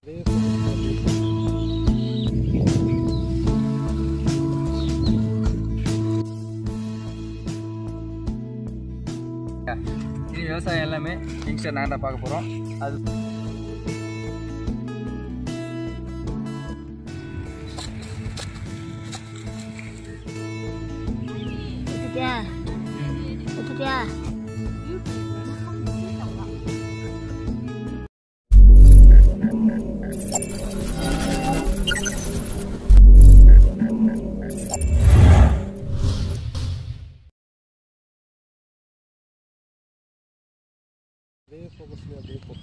இது விவசாயம் எல்லாமே யங்ஸ்டர் நான் தான் பார்க்க போகிறோம் அது எடுத்துட்டியா எடுத்துட்டியா அப்படியே ஃபோக்கஸ்ல அப்படியே போ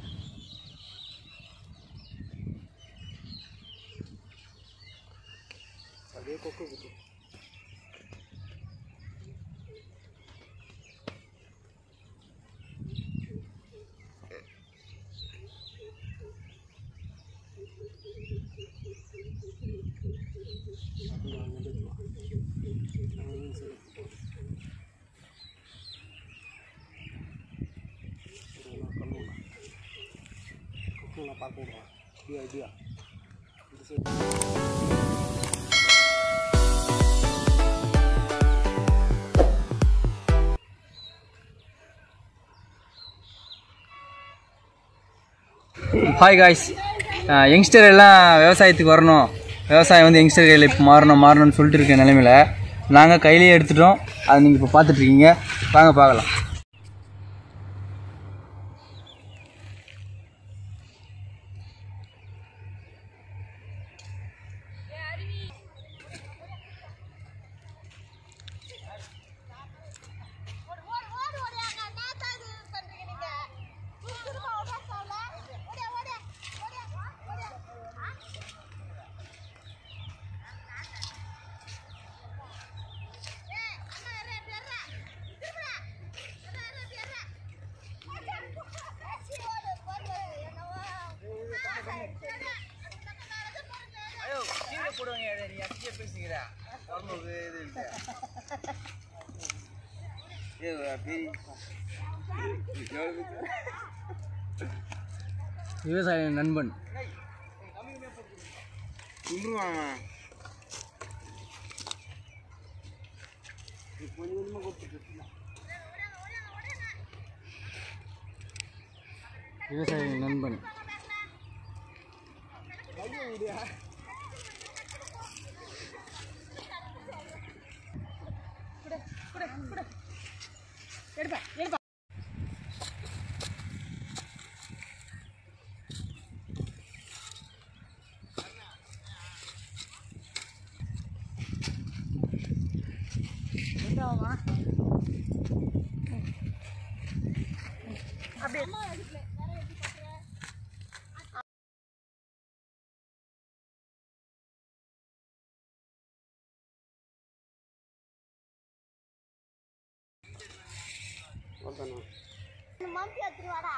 அப்படியே கொக்கு குத்து கொக்கு நான் பார்க்க விடுறேன் இப்படியா இப்படியா இந்த சைடு ஹாய் காய்ஸ் யங்ஸ்டர் எல்லாம் விவசாயத்துக்கு வரணும் விவசாயம் வந்து யங்ஸ்டர் கையில் இப்போ மாறணும் மாறணும்னு சொல்லிட்டு இருக்க நிலைமையில நாங்கள் கையிலேயே எடுத்துட்டோம் அதை நீங்கள் இப்போ பார்த்துட்ருக்கீங்க வாங்க பார்க்கலாம் விவசாய நண்பன் விவசாய நண்பன் மாம்பி எடுத்துருவாடா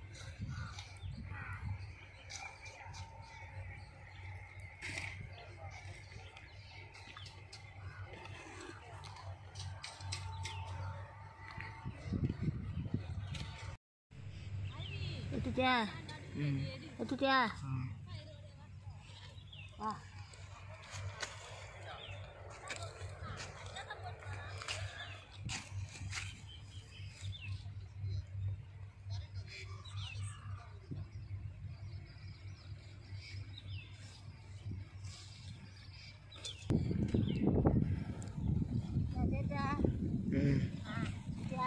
எடுத்துட்டியா எடுத்துட்டியா வா எடுத்துட்டியா எடுத்துட்டியா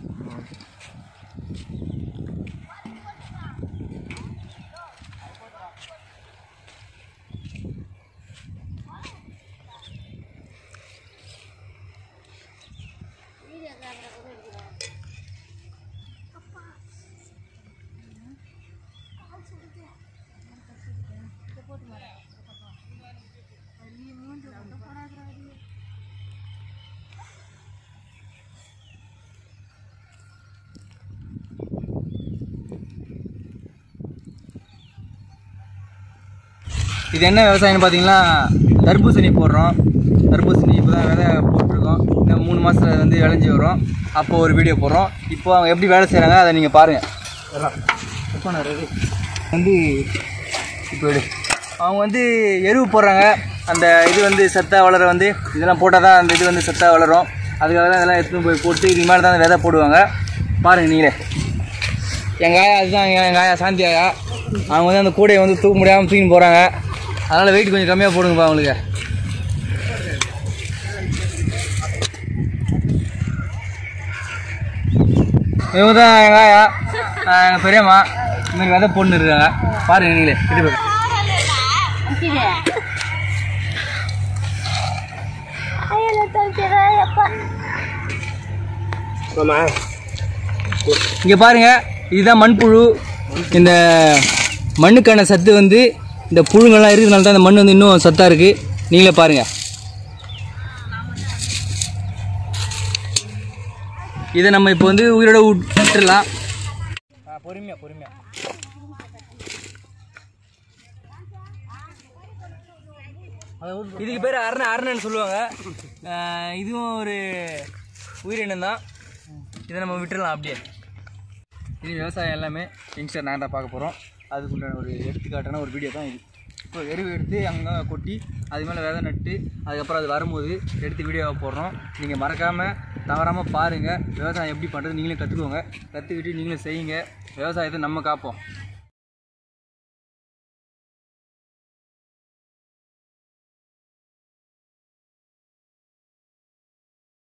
வீடியோ கேமரா கூட எடுக்கிறேன் இது என்ன விவசாயம்னு பார்த்தீங்கன்னா தர்பூசணி போடுறோம் தர்பூசணி இப்போ தான் விதை போட்டிருக்கோம் இன்னும் மூணு மாதத்தில் வந்து விளைஞ்சி வரும் அப்போ ஒரு வீடியோ போடுறோம் இப்போ அவங்க எப்படி வேலை செய்கிறாங்க அதை நீங்கள் பாருங்கள் எப்போ நான் ரெடி வந்து இப்போ எடு அவங்க வந்து எருவு போடுறாங்க அந்த இது வந்து சத்தாக வளர வந்து இதெல்லாம் போட்டால் தான் அந்த இது வந்து சத்தாக வளரும் அதுக்காக தான் இதெல்லாம் எடுத்துன்னு போய் போட்டு இது மேலே தான் அந்த விதை போடுவாங்க பாருங்கள் நீங்களே எங்கள் ஆயா அதுதான் எங்கள் எங்கள் ஆயா சாந்தி ஆயா அவங்க வந்து அந்த கூடையை வந்து தூக்க முடியாமல் தூக்கின்னு போகிறாங்க அதனால் வெயிட் கொஞ்சம் கம்மியாக போடுங்கப்பா அவங்களுக்கு இவங்க தான் எங்கள் ஆயா ஆஹ் எங்கள் பெரியம்மா இந்த மாதிரி விதை போட்டுன்னு இருக்காங்க பாருங்க நீங்களே கிட்ட போய் ஐயோ தோக்கிறா எப்பா ஆமா இங்கே பாருங்க இதுதான் மண்புழு இந்த மண்ணுக்கான சத்து வந்து இந்த புழுங்கள்லாம் இருக்கிறதுனால தான் இந்த மண் வந்து இன்னும் சத்தாக இருக்குது நீங்களே பாருங்கள் இதை நம்ம இப்போ வந்து உயிரோட விட்டுடலாம் பொறுமையாக பொறுமையாக இதுக்கு பேர் அரணை அரணன்னு சொல்லுவாங்க ஆஹ் இதுவும் ஒரு உயிரினம் தான் இதை நம்ம விட்டுறலாம் அப்படியே இது விவசாயம் எல்லாமே யங்ஸ்டர் நான் தான் பார்க்க போகிறோம் அதுக்குண்டான ஒரு எடுத்துக்காட்டான ஒரு வீடியோ தான் இது இப்போ எருவு எடுத்து அங்கே கொட்டி அது மேலே விதை நட்டு அதுக்கப்புறம் அது வரும்போது எடுத்து வீடியோவை போடுறோம் நீங்கள் மறக்காமல் தவறாமல் பாருங்கள் விவசாயம் எப்படி பண்ணுறது நீங்களே கற்றுக்கோங்க கற்றுக்கிட்டு நீங்களும் செய்யுங்க விவசாயத்தை நம்ம காப்போம்